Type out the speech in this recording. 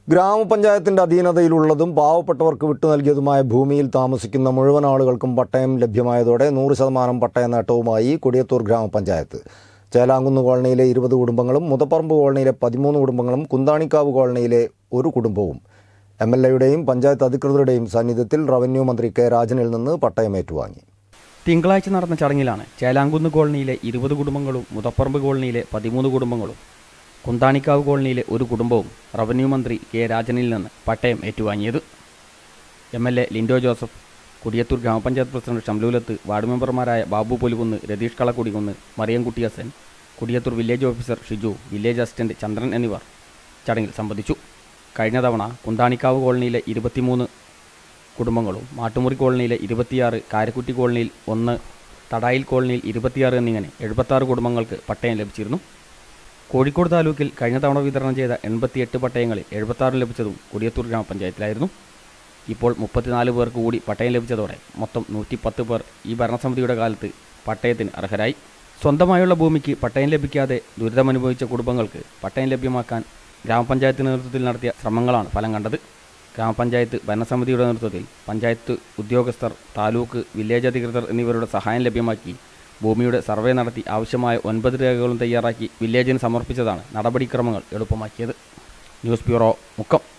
ഗ്രാമപഞ്ചായത്തിന്റെ അധീനതയിലുള്ളതും പാവപ്പെട്ടവർക്ക് വിട്ടു നൽകിയതുമായ ഭൂമിയിൽ താമസിക്കുന്ന മുഴുവൻ ആളുകൾക്കും പട്ടയം ലഭ്യമായതോടെ നൂറ് ശതമാനം പട്ടയ നേട്ടവുമായി കൊടിയത്തൂർ ഗ്രാമപഞ്ചായത്ത് ചേലാങ്കുന്ന് കോളനിയിലെ ഇരുപത് കുടുംബങ്ങളും മുതപ്പറമ്പ് കോളനിയിലെ പതിമൂന്ന് കുടുംബങ്ങളും കുന്താണിക്കാവ് കോളനിയിലെ ഒരു കുടുംബവും എം എൽ എയുടെയും പഞ്ചായത്ത് അധികൃതരുടെയും സാന്നിധ്യത്തിൽ റവന്യൂ മന്ത്രി കെ രാജനിൽ നിന്ന് പട്ടയം ഏറ്റുവാങ്ങി തിങ്കളാഴ്ച നടന്ന ചടങ്ങിലാണ് ചേലാങ്കുന്ന് കോളനിയിലെ ഇരുപത് കുടുംബങ്ങളും മുതപ്പറമ്പ് കോളനിയിലെ പതിമൂന്ന് കുടുംബങ്ങളും കുന്താണിക്കാവ് കോളനിയിലെ ഒരു കുടുംബവും റവന്യൂ മന്ത്രി കെ രാജനിൽ നിന്ന് പട്ടയം ഏറ്റുവാങ്ങിയത് M L A Lindo Joseph Kudayathoor ഗ്രാമപഞ്ചായത്ത് പ്രസിഡന്റ് ഷംലൂലത്ത് വാർഡ് മെമ്പർമാരായ Babu Polukunnu Ratheesh Kalakudikunnu Mariyamkutty Hassan Kudayathoor village officer Shiju village assistant Chandran എന്നിവർ ചടങ്ങിൽ സംബന്ധിച്ചു കഴിഞ്ഞ തവണ കുന്താണിക്കാവ് കോളനിയിലെ ഇരുപത്തിമൂന്ന് കുടുംബങ്ങളും മാട്ടുമുറി കോളനിയിലെ ഇരുപത്തിയാറ് കാരക്കുറ്റി കോളനിയിൽ ഒന്ന് തടായിൽ കോളനിയിൽ ഇരുപത്തിയാറ് എന്നിങ്ങനെ എഴുപത്താറ് കുടുംബങ്ങൾക്ക് പട്ടയം ലഭിച്ചിരുന്നു കോഴിക്കോട് താലൂക്കിൽ കഴിഞ്ഞ തവണ വിതരണം ചെയ്ത എൺപത്തിയെട്ട് പട്ടയങ്ങളിൽ എഴുപത്താറ് ലഭിച്ചതും കൊടിയത്തൂർ ഗ്രാമപഞ്ചായത്തിലായിരുന്നു ഇപ്പോൾ മുപ്പത്തിനാല് പേർക്ക് കൂടി പട്ടയം ലഭിച്ചതോടെ മൊത്തം നൂറ്റി പത്ത് പേർ ഈ ഭരണസമിതിയുടെ കാലത്ത് പട്ടയത്തിന് അർഹരായി സ്വന്തമായുള്ള ഭൂമിക്ക് പട്ടയം ലഭിക്കാതെ ദുരിതമനുഭവിച്ച കുടുംബങ്ങൾക്ക് പട്ടയം ലഭ്യമാക്കാൻ ഗ്രാമപഞ്ചായത്ത് നേതൃത്വത്തിൽ നടത്തിയ ശ്രമങ്ങളാണ് ഫലം കണ്ടത് ഗ്രാമപഞ്ചായത്ത് ഭരണസമിതിയുടെ നേതൃത്വത്തിൽ പഞ്ചായത്ത് ഉദ്യോഗസ്ഥർ താലൂക്ക് വില്ലേജ് അധികൃതർ എന്നിവരുടെ സഹായം ലഭ്യമാക്കി ഭൂമിയുടെ സർവേ നടത്തി ആവശ്യമായ ഒൻപത് രേഖകളും തയ്യാറാക്കി വില്ലേജിന് സമർപ്പിച്ചതാണ് നടപടിക്രമങ്ങൾ എളുപ്പമാക്കിയത് ന്യൂസ് ബ്യൂറോ മുക്കം